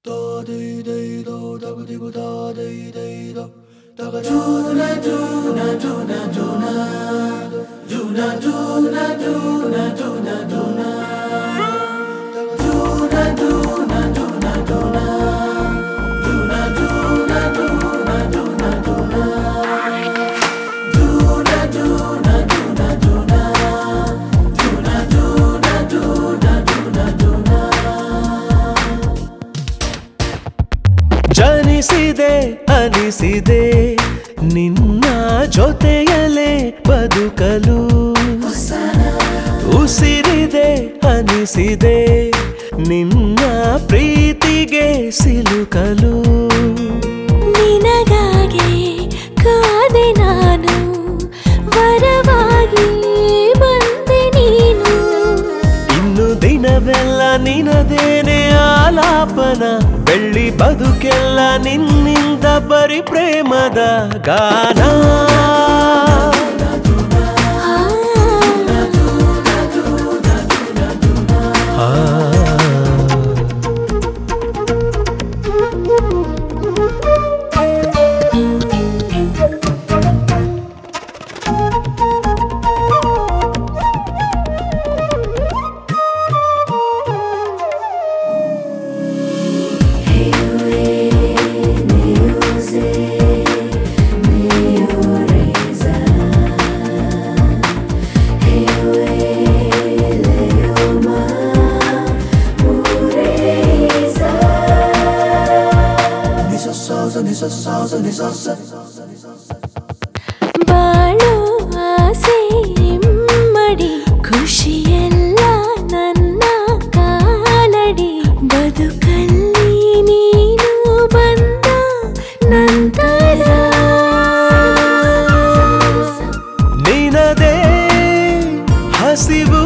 ಜನಿಸಿದೆ ಅನಿಸಿದೆ ನಿನ್ನ ಜೊತೆಯಲೇ ಬದುಕಲು ಉಸಿರಿದೆ ಅನಿಸಿದೆ ನಿನ್ನ ಪ್ರೀತಿಗೆ ಸಿಲುಕಲು ನಿನಗಾಗಿ ಕಾದೆ ನಾನು ವರವಾಗಿ ಬಂದೆ ನೀನು ಇನ್ನು ದಿನವೆಲ್ಲ ನಿನದೇನೆ ಆಲಾಪನ ಬೆಳ್ಳಿ ಬದುಕೆಲ್ಲ ನಿನ್ನಿಂದ ಬರಿ ಪ್ರೇಮದ ಗಾನ ಆ, ಆ. ಬಾಳೋ ಆಸೆ ಇಮ್ಮಡಿ ಖುಷಿಯೆಲ್ಲ ನನ್ನ ಕಾಲಡಿ ಬದುಕಲ್ಲಿ ನೀನು ಬಂದ ನಂತರ ನಿನದೇ ಹಸಿವು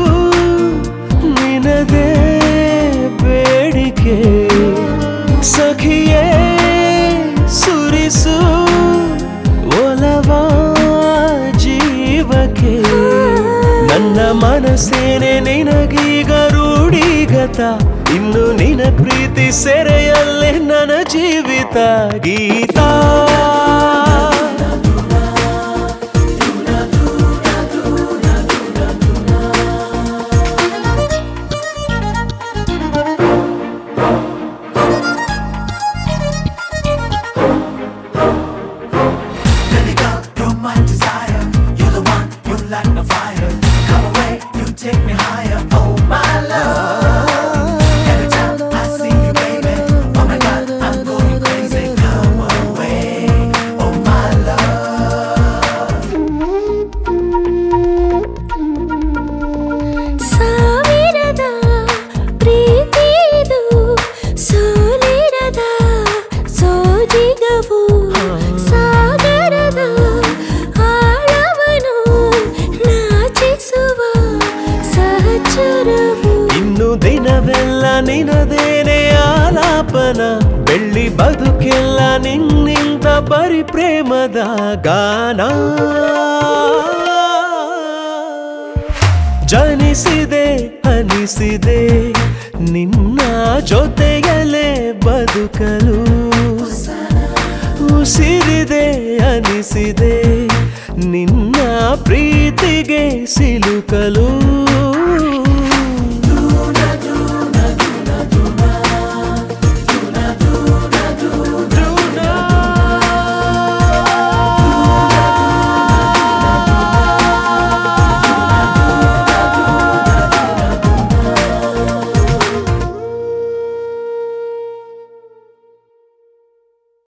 ನಿನದೇ ಬೇಡಿಕೆ ಸಖಿಯೇ ಸುರಿಸು ಒಲವ ಜೀವಕ್ಕೆ ನನ್ನ ಮನಸ್ಸೇನೆ ನಿನಗೀಗ ರೂಢಿಗತ ಇನ್ನು ನಿನ ಪ್ರೀತಿ ಸೆರೆಯಲ್ಲೇ ನನ್ನ ಜೀವಿತ Geetha Baby girl, you're my desire. You're the one, you light the fire. Come away, you take me higher. Oh my love. Every time I see you, baby, oh my God, I'm going crazy. Come away, oh my love. ಸಾವಿರದ ಪ್ರೀತಿದು ಸೋಲಿರದ ಸೋಜಿಗವು ಸಾಗರದ ಆಳವನು ನಾಚಿಸುವ ಸಹಚರವು ಇನ್ನು ದಿನವೆಲ್ಲ ನಿನದೇನೆ ಆಲಾಪನ ಬೆಳ್ಳಿ ಬದುಕೆಲ್ಲ ನಿನ್ನಿಂದ ಬರಿ ಪ್ರೇಮದ ಗಾನ ಜನಿಸಿದೆ ಅನಿಸಿದೆ ನಿನ್ನ ಜೊತೆಯಲೇ ಬದುಕಲು ಉಸಿರಿದೆ ಅನಿಸಿದೆ ನಿನ್ನ ಪ್ರೀತಿಗೆ ಸಿಲುಕಲು